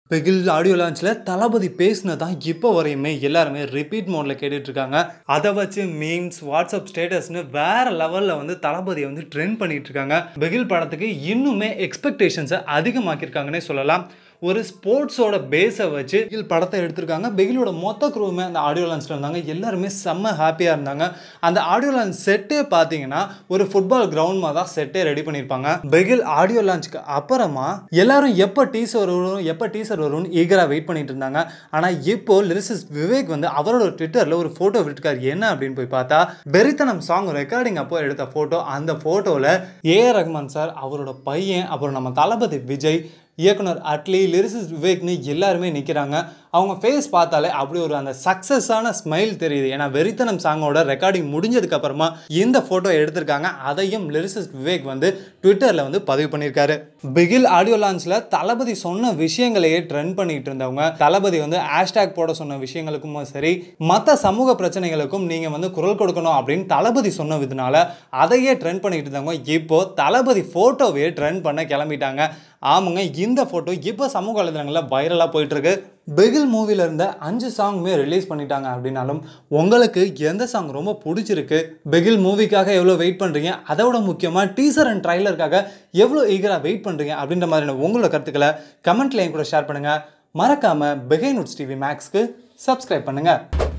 Bigil audio லான்ச்சில் தளபதி பேசினதான் இப்போ வரையுமே எல்லாருமே ரிப்பீட் மோடில் கேட்டுட்ருக்காங்க அதை வச்சு மீம்ஸ் வாட்ஸ்அப் ஸ்டேட்டஸ்னு வேற லெவலில் வந்து தளபதியை வந்து ட்ரெண்ட் பண்ணிட்டு இருக்காங்க பிகில் படத்துக்கு இன்னுமே எக்ஸ்பெக்டேஷன்ஸை அதிகமாக்கியிருக்காங்கன்னே சொல்லலாம் ஒரு ஸ்போர்ட்ஸோட பேஸை வச்சு பிகில் படத்தை எடுத்திருக்காங்க பிகிலோட மொத்த குரூவுமே அந்த ஆடியோ லான்ச்சில் இருந்தாங்க எல்லாருமே செம்ம ஹாப்பியாக இருந்தாங்க அந்த ஆடியோ லான்ச் செட்டே பார்த்தீங்கன்னா ஒரு ஃபுட்பால் கிரவுண்ட் மாதிரி தான் செட்டே ரெடி பண்ணியிருப்பாங்க பிகில் ஆடியோ லான்ச்சுக்கு அப்புறமா எல்லாரும் எப்போ டீசர் வரும் எப்போ டீசர் வரும்னு ஈகராக வெயிட் பண்ணிட்டு இருந்தாங்க ஆனால் இப்போ லிரிசிஸ் விவேக் வந்து அவரோட ட்விட்டரில் ஒரு ஃபோட்டோ விட்டுருக்காரு என்ன அப்படின்னு போய் பார்த்தா வெறித்தனம் சாங் ரெக்கார்டிங் அப்போ எடுத்த ஃபோட்டோ அந்த ஃபோட்டோவில் ஏஆர் ரஹ்மான் சார் அவரோட பையன் அப்புறம் நம்ம தளபதி விஜய் இயக்குனர் அட்லி லிரிசிஸ் விவேக்னு எல்லாருமே நிற்கிறாங்க அவங்க ஃபேஸ் பார்த்தாலே அப்படி ஒரு அந்த சக்ஸஸான ஸ்மைல் தெரியுது ஏன்னா வெறித்தனம் சாங்கோட ரெக்கார்டிங் முடிஞ்சதுக்கு அப்புறமா இந்த ஃபோட்டோ எடுத்திருக்காங்க அதையும் லிரிசிஸ் விவேக் வந்து ட்விட்டரில் வந்து பதிவு பண்ணியிருக்காரு பிகில் ஆடியோ லான்ச்சில் தளபதி சொன்ன விஷயங்களையே ட்ரெண்ட் பண்ணிட்டு இருந்தவங்க தளபதி வந்து ஹேஷ்டேக் போட சொன்ன விஷயங்களுக்கும் சரி மற்ற சமூக பிரச்சனைகளுக்கும் நீங்கள் வந்து குரல் கொடுக்கணும் அப்படின்னு தளபதி சொன்னதுனால அதையே ட்ரெண்ட் பண்ணிட்டு இருந்தவங்க இப்போ தளபதி ஃபோட்டோவையே ட்ரெண்ட் பண்ண கிளம்பிட்டாங்க ஆமாங்க இந்த ஃபோட்டோ இப்போ சமூக வலைதளங்களில் வைரலாக போயிட்டுருக்கு பிகில் மூவில இருந்த அஞ்சு சாங்குமே ரிலீஸ் பண்ணிட்டாங்க அப்படின்னாலும் உங்களுக்கு எந்த சாங் ரொம்ப பிடிச்சிருக்கு பிகில் மூவிக்காக எவ்வளோ வெயிட் பண்ணுறீங்க அதோட முக்கியமாக டீசர் அண்ட் ட்ரைலருக்காக எவ்வளோ ஈகராக வெயிட் பண்ணுறீங்க அப்படின்ற மாதிரியான உங்களோட கருத்துக்களை கமெண்ட்ல என் கூட ஷேர் பண்ணுங்கள் மறக்காமல் பிகை நோட்ஸ் டிவி மேக்ஸ்க்கு சப்ஸ்கிரைப் பண்ணுங்கள்